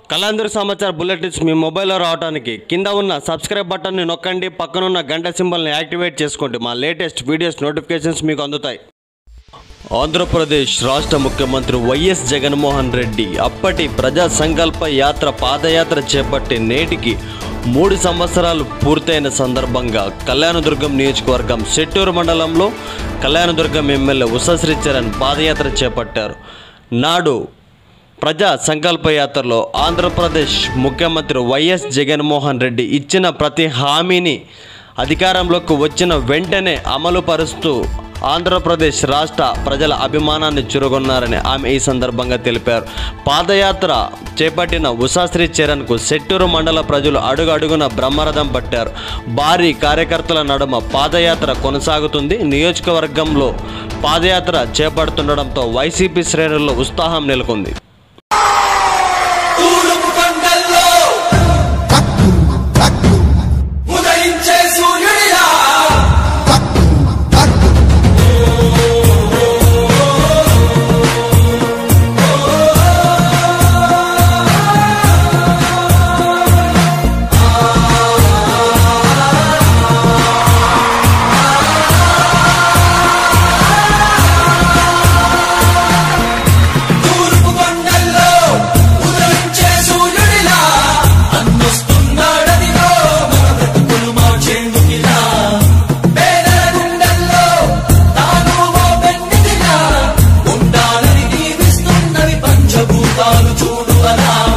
కళాంధ్ర సమాచార బులెటిన్స్ మీ మొబైల్లో రావడానికి కింద ఉన్న సబ్స్క్రైబ్ బటన్ని నొక్కండి పక్కనున్న గంట సింబల్ని యాక్టివేట్ చేసుకోండి మా లేటెస్ట్ వీడియోస్ నోటిఫికేషన్స్ మీకు అందుతాయి ఆంధ్రప్రదేశ్ రాష్ట్ర ముఖ్యమంత్రి వైఎస్ జగన్మోహన్ రెడ్డి అప్పటి ప్రజా సంకల్ప యాత్ర పాదయాత్ర చేపట్టి నేటికి మూడు సంవత్సరాలు పూర్తయిన సందర్భంగా కళ్యాణదుర్గం నియోజకవర్గం సెట్టూరు మండలంలో కళ్యాణదుర్గం ఎమ్మెల్యే ఉషశ్రీ చరణ్ పాదయాత్ర చేపట్టారు నాడు ప్రజా సంకల్ప యాత్రలో ఆంధ్రప్రదేశ్ ముఖ్యమంత్రి వైఎస్ జగన్మోహన్ రెడ్డి ఇచ్చిన ప్రతి హామీని అధికారంలోకి వచ్చిన వెంటనే అమలు పరుస్తూ ఆంధ్రప్రదేశ్ రాష్ట్ర ప్రజల అభిమానాన్ని చురుగొన్నారని ఆమె ఈ సందర్భంగా తెలిపారు పాదయాత్ర చేపట్టిన ఉషాశ్రీ చరణ్కు సెట్టూరు మండల ప్రజలు అడుగు అడుగున బ్రహ్మరథం పట్టారు భారీ కార్యకర్తల నడుమ పాదయాత్ర కొనసాగుతుంది నియోజకవర్గంలో పాదయాత్ర చేపడుతుండడంతో వైసీపీ శ్రేణుల్లో ఉత్సాహం నెలకొంది తూర్పు కొండల్లో ఉదయించే సూర్యుడిలా తూర్పు కొండల్లో ఉదయించే సూర్యుడిలా అన్నొస్తున్నాడదిగో మన బ్రతుకులు మార్చేందుకిలా పేదల గుండెల్లో తాను ఓ పెన్నిదిలా ఉండాలని దీవిస్తున్నవి పంచభూతాలు చూడు అలా